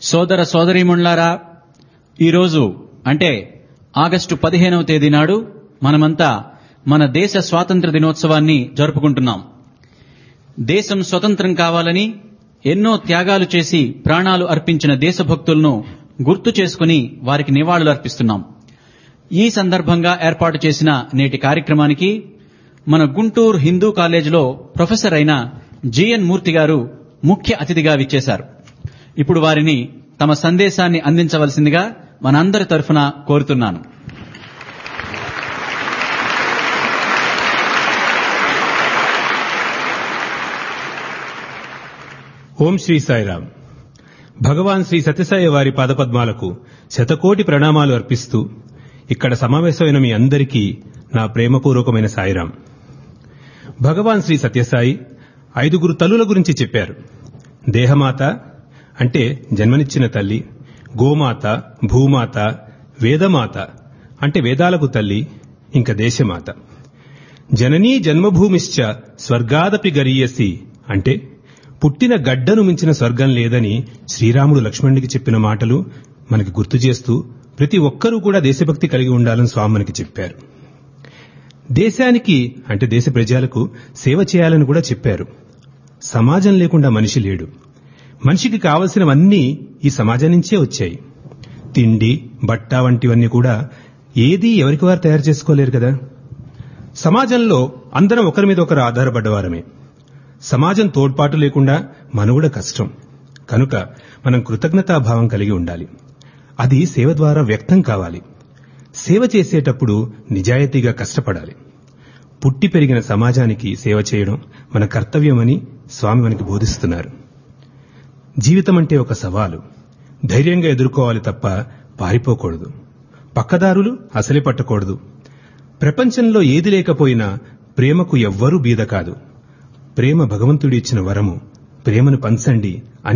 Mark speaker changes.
Speaker 1: సోదర సోదరీమణులారా ఈరోజు అంటే ఆగస్టు పదిహేనవ తేదీ నాడు మనమంతా మన దేశ స్వాతంత్ర దినోత్సవాన్ని జరుపుకుంటున్నాం దేశం స్వతంత్రం కావాలని ఎన్నో త్యాగాలు చేసి ప్రాణాలు అర్పించిన దేశభక్తులను గుర్తు చేసుకుని వారికి నివాళులు అర్పిస్తున్నాం ఈ సందర్భంగా ఏర్పాటు చేసిన నేటి కార్యక్రమానికి మన గుంటూరు హిందూ కాలేజీలో ప్రొఫెసర్ అయిన జిఎన్ మూర్తి గారు ముఖ్య అతిథిగా విచ్చేశారు ఇప్పుడు వారిని తమ సందేశాన్ని అందించవలసిందిగా మనందరి తరఫున కోరుతున్నాను
Speaker 2: ఓం శ్రీ సాయిరామ్ భగవాన్ శ్రీ సత్యసాయి వారి పాదపద్మాలకు శతకోటి ప్రణామాలు అర్పిస్తూ ఇక్కడ సమావేశమైన మీ అందరికీ నా ప్రేమపూర్వకమైన సాయిరాం భగవాన్ శ్రీ సత్యసాయి ఐదుగురు తల్లుల గురించి చెప్పారు దేహమాత అంటే జన్మనిచ్చిన తల్లి గోమాత భూమాత వేదమాత అంటే వేదాలకు తల్లి ఇంకా దేశమాత జననీ జన్మభూమిశ్చ స్వర్గాదపి గరీయసి అంటే పుట్టిన గడ్డను మించిన స్వర్గం లేదని శ్రీరాముడు లక్ష్మణుడికి చెప్పిన మాటలు మనకి గుర్తు చేస్తూ ప్రతి ఒక్కరూ కూడా దేశభక్తి కలిగి ఉండాలని స్వామి మనకి చెప్పారు దేశానికి అంటే దేశ ప్రజలకు సేవ చేయాలని కూడా చెప్పారు సమాజం లేకుండా మనిషి లేడు మనిషికి కావలసినవన్నీ ఈ సమాజం నుంచే వచ్చాయి తిండి బట్ట వంటివన్నీ కూడా ఏదీ ఎవరికి వారు తయారు చేసుకోలేరు కదా సమాజంలో అందరం ఒకరి మీద ఒకరు ఆధారపడ్డవారమే సమాజం తోడ్పాటు లేకుండా మనుగడ కష్టం కనుక మనం కృతజ్ఞతాభావం కలిగి ఉండాలి అది సేవ ద్వారా వ్యక్తం కావాలి సేవ చేసేటప్పుడు నిజాయితీగా కష్టపడాలి పుట్టి పెరిగిన సమాజానికి సేవ చేయడం మన కర్తవ్యమని స్వామి మనకి బోధిస్తున్నారు జీవితం అంటే ఒక సవాలు ధైర్యంగా ఎదుర్కోవాలి తప్ప పారిపోకూడదు పక్కదారులు అసలే పట్టకూడదు ప్రపంచంలో ఏది లేకపోయినా ప్రేమకు ఎవ్వరూ బీద కాదు ప్రేమ భగవంతుడిచ్చిన వరము ప్రేమను పంచండి అని